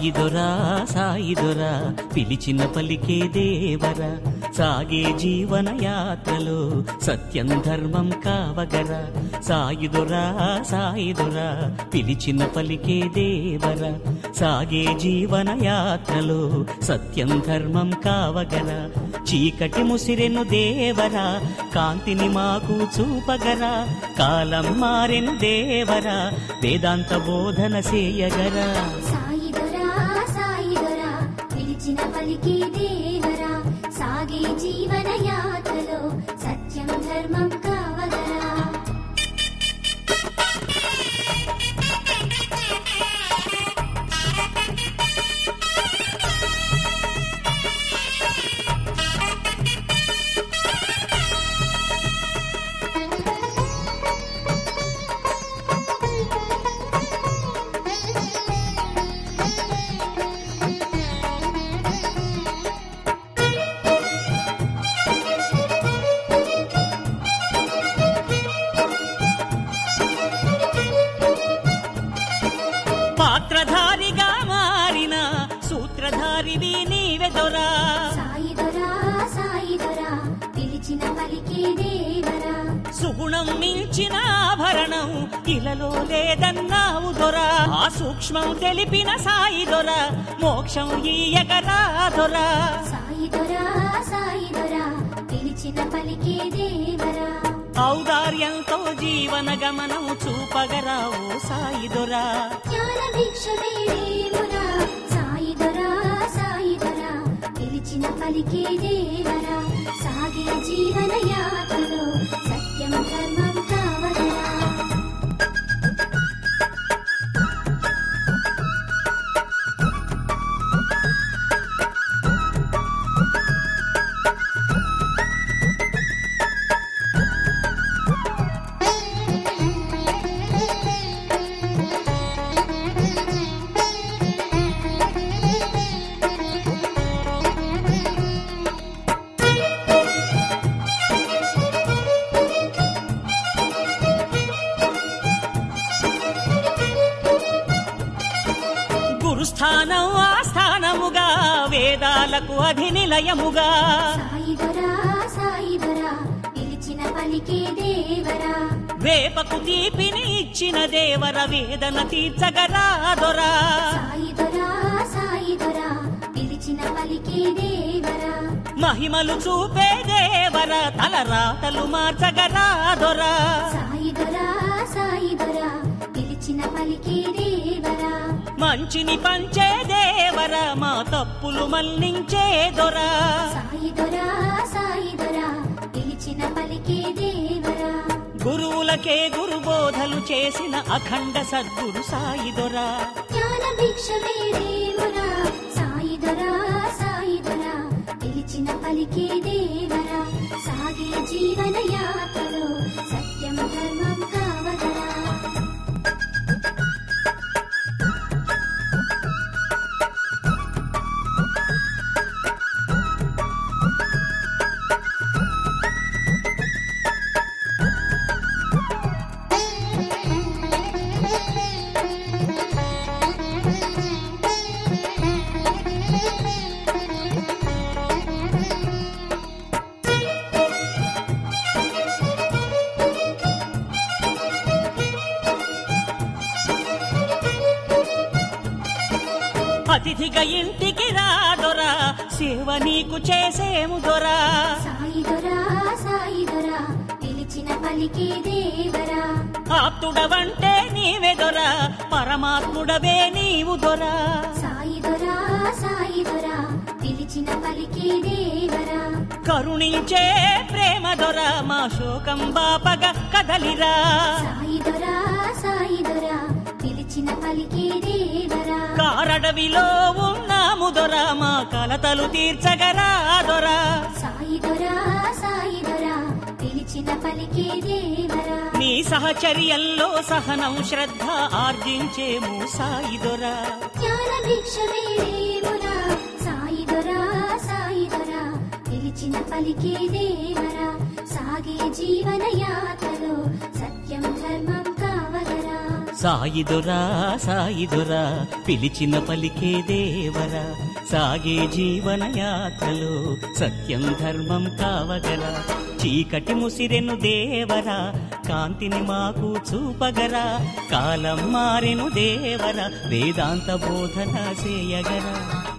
సాయిదొరా సాయిదొరా పిలిచిన పలికే దేవరా సాగే జీవన యాత్రలో సత్యం ధర్మం కావగరా సాయిదొరా సాయిదొరా పిలిచిన పలికే దేవరా సాగే జీవన యాత్రలో సత్యం ధర్మం కావగరా చీకటి ముసిరెను దేవరా కాంతిని మాకు చూపగరా కాలం మారెను దేవరా వేదాంత బోధన చేయగరా సాయిదొరా సాయిదొరా పిలిచిన పలికి దేవరా సాగే జీవన యాత్రలో సత్యం ధర్మం కావగరా పాత్రధారిగా మారిన సూత్రధారివి నీవెదొరా సాయిదొరా సాయిదొరా పిలిచిన పలికి దేవరా సుగుణం మించిన ఆభరణం ఇలలో లేదన్నావు దొరా ఆ సూక్ష్మం తెలిపిన సాయి దొర మోక్షం ఈయగరా దొరా సాయిదొరా సాయిదొరా పిలిచిన పలికి దేవరా ఔదార్యంతో జీవన గమనం చూపగరా ఓ సాయి దొరా జ్ఞాన భిక్ష వేరేమురా సాయిదొరా సాయిదొరా పిలిచిన పలికే దేవరా సాగే జీవన యాత్రలో సత్యం ధర్మం కావదరా గురుస్థానం ఆస్థానముగా వేదాలకు అధినిలయముగా సాయిదొరా సాయిదొరా పిలిచిన పలికే దేవరా వేపకు తీపిని ఇచ్చిన దేవర వేదన తీర్చగరా దొరా సాయిదొరా సాయిదొరా పిలిచిన పలికే దేవరా మహిమలు చూపే దేవర తలరాతలు మార్చగరా దొరా సాయిదొరా సాయిదొరా పిలిచిన పలికే దేవరా మంచిని పంచే దేవర మా తప్పులు మన్నించే దొరా సాయిదొరా సాయిదొరా పిలిచిన పలికే దేవరా గురువులకే గురుబోధలు చేసిన అఖండ సద్గురు సాయి దొరా జ్ఞాన భిక్ష వేరేమురా సాయిదొరా సాయిదొరా పిలిచిన పలికే దేవరా సాగే జీవన యాత్రలో సత్యం ధర్మం కావదరా అతిథిగా ఇంటికి రా దొరా సేవ నీకు చేసేము దొరా సాయిదొరా సాయిదొరా పిలిచిన పలికే దేవరా ఆప్తుడవంటే నీవే దొరా పరమాత్ముడవే నీవు దొరా సాయిదొరా సాయిదొరా పిలిచిన పలికే దేవరా కరుణించే ప్రేమ దొర మా శోకం బాపగ కదలిరా సాయిదొరా సాయిదొరా పిలిచిన పలికే దేవరా కారడవిలో ఉన్నాము దొర మా కలతలు తీర్చగరా దొరా సాయిదొరా సాయిదొరా పిలిచిన పలికే దేవరా నీ సహచర్యల్లో సహనం శ్రద్ధ ఆర్జించేము సాయి దొరా జ్ఞాన భిక్ష వేరేమురా సాయిదొరా సాయిదొరా పిలిచిన పలికే దేవరా సాగే జీవన యాత్రలో సత్యం ధర్మం కావగరా సాయిదొరా సాయిదొరా పిలిచిన పలికే దేవరా సాగే జీవన యాత్రలో సత్యం ధర్మం కావగరా చీకటి ముసిరెను దేవరా కాంతిని మాకు చూపగరా కాలం మారెను దేవరా వేదాంత బోధన చేయగరా